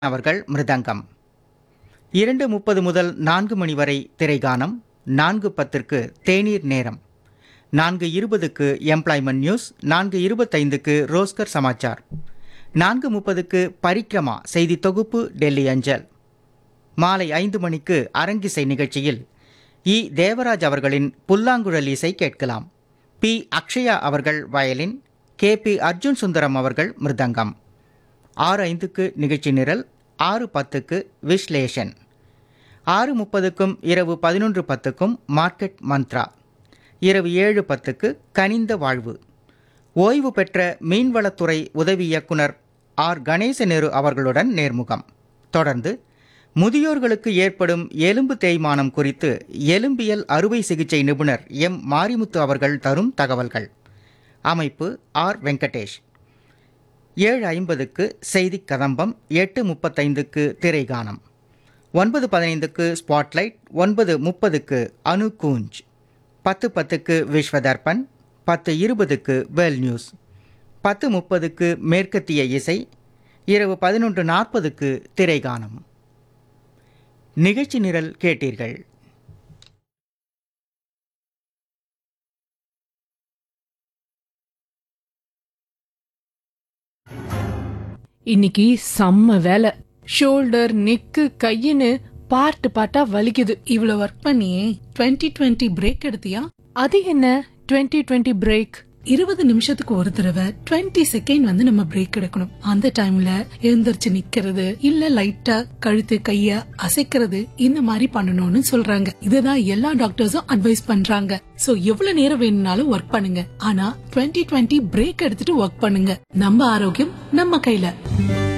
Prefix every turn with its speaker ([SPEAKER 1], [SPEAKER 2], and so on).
[SPEAKER 1] அவர்கள் மிருதங்கம் இரண்டு முப்பது முதல் நான்கு மணி வரை திரைகானம் நான்கு பத்திற்கு தேநீர் நேரம் நான்கு இருபதுக்கு எம்ப்ளாய்மெண்ட் நியூஸ் நான்கு இருபத்தைந்துக்கு ரோஸ்கர் சமாச்சார் நான்கு முப்பதுக்கு பரிக்ரமா செய்தி தொகுப்பு டெல்லி அஞ்சல் மாலை ஐந்து மணிக்கு அரங்கிசை நிகழ்ச்சியில் இ தேவராஜ் அவர்களின் புல்லாங்குழல் இசை கேட்கலாம் பி அக்ஷயா அவர்கள் violin K B Arjun Sundaram அவர்கள் மிருதங்கம் ஆறு ஐந்துக்கு நிகழ்ச்சி நிரல் ஆறு பத்துக்கு விஸ்லேஷன் ஆறு முப்பதுக்கும் இரவு பதினொன்று பத்துக்கும் மார்க்கெட் மந்த்ரா இரவு ஏழு பத்துக்கு கனிந்த வாழ்வு ஓய்வு பெற்ற மீன்வளத்துறை உதவி இயக்குனர் ஆர் கணேசநேரு அவர்களுடன் நேர்முகம் தொடர்ந்து முதியோர்களுக்கு ஏற்படும் எலும்பு தேய்மானம் குறித்து எலும்பியல் அறுவை சிகிச்சை நிபுணர் எம் மாரிமுத்து அவர்கள் தரும் தகவல்கள் அமைப்பு ஆர் வெங்கடேஷ் ஏழு ஐம்பதுக்கு செய்தி கதம்பம் எட்டு முப்பத்தைந்துக்கு திரைகானம் ஒன்பது பதினைந்துக்கு ஸ்பாட்லைட் ஒன்பது முப்பதுக்கு அணு கூஞ்ச் பத்து பத்துக்கு விஸ்வதர்பன் பத்து இருபதுக்கு வேல் நியூஸ் பத்து முப்பதுக்கு மேற்கத்திய இசை இரவு பதினொன்று நாற்பதுக்கு திரைகானம் நிகழ்ச்சி நிரல் கேட்டீர்கள்
[SPEAKER 2] இன்னைக்கு செம்ம வேலை ஷோல்டர் நெக்கு கையின்னு பார்ட் பார்ட்டா வலிக்குது
[SPEAKER 3] இவ்வளவு ஒர்க் பண்ணியே 2020 டுவெண்ட்டி பிரேக் எடுத்தியா
[SPEAKER 2] அது என்ன 2020 டுவெண்ட்டி பிரேக்
[SPEAKER 3] இருபது நிமிஷத்துக்கு ஒரு தடவை 20 செகண்ட் வந்து நம்ம பிரேக் எடுக்கணும் அந்த டைம்ல எழுந்திருச்சு நிக்கிறது இல்ல லைட்டா கழுத்து கைய அசைக்கிறது இந்த மாதிரி பண்ணணும்னு சொல்றாங்க இதுதான் எல்லா டாக்டர்ஸும் அட்வைஸ் பண்றாங்க சோ எவ்வளவு நேரம் வேணும்னாலும் ஒர்க் பண்ணுங்க ஆனா 2020 டுவெண்ட்டி பிரேக் எடுத்துட்டு ஒர்க் பண்ணுங்க நம்ம ஆரோக்கியம் நம்ம கையில